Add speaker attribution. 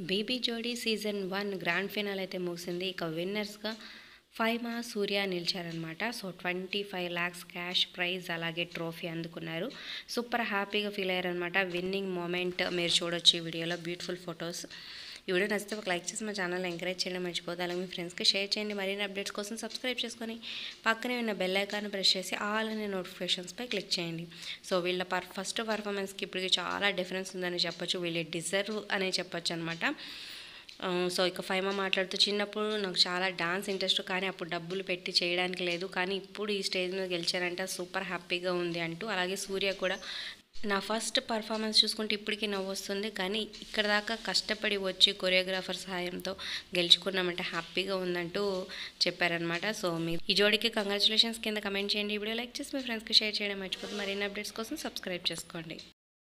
Speaker 1: baby జోడీ season one grand phenol అయితే ముగిసింది ఇక విన్నర్స్గా ఫైమా సూర్య నిలిచారనమాట so twenty five lakhs cash prize అలాగే ట్రోఫీ అందుకున్నారు సూపర్ హ్యాపీగా ఫీల్ అయ్యారనమాట విన్నింగ్ మూమెంట్ మీరు చూడొచ్చు ఈ వీడియోలో బ్యూటిఫుల్ ఫొటోస్ ఈ వీడియో నచ్చితే ఒక లైక్ చేసి మా ఛానల్ ఎంకరేజ్ చేయడం మర్చిపోతే అలాగే మీ ఫ్రెండ్స్కి షేర్ చేయండి మరిన్ని అప్డేట్స్ కోసం సబ్స్క్రైబ్ చేసుకొని పక్కనే ఉన్న బెల్ ఐకాన్ ప్రెస్ చేసి ఆల్ అనే నోటిఫికేషన్స్పై క్లిక్ చేయండి సో వీళ్ళ పర్ ఫస్ట్ పర్ఫార్మెన్స్కి ఇప్పటికి చాలా డిఫరెన్స్ ఉందని చెప్పొచ్చు వీళ్ళు డిజర్వ్ అనే చెప్పొచ్చు అనమాట సో ఇక ఫైమా మాట్లాడుతూ చిన్నప్పుడు నాకు చాలా డాన్స్ ఇంట్రెస్ట్ కానీ అప్పుడు డబ్బులు పెట్టి చేయడానికి లేదు కానీ ఇప్పుడు ఈ స్టేజ్ మీద గెలిచారంటే సూపర్ హ్యాపీగా ఉంది అంటూ అలాగే సూర్య కూడా నా ఫస్ట్ పర్ఫార్మెన్స్ చూసుకుంటే ఇప్పటికీ నవ్వు వస్తుంది కానీ ఇక్కడ దాకా కష్టపడి వచ్చి కొరియోగ్రాఫర్ సహాయంతో గెలుచుకున్నామంటే హ్యాపీగా ఉందంటూ చెప్పారనమాట సో మీ ఈ జోడికి కంగ్రాచులేషన్స్ కింద కమెంట్ చేయండి ఈ వీడియో లైక్ చేసి మీ ఫ్రెండ్స్కి షేర్ చేయడం మర్చిపోతుంది మరిన్ని అప్డేట్స్ కోసం సబ్స్క్రైబ్ చేసుకోండి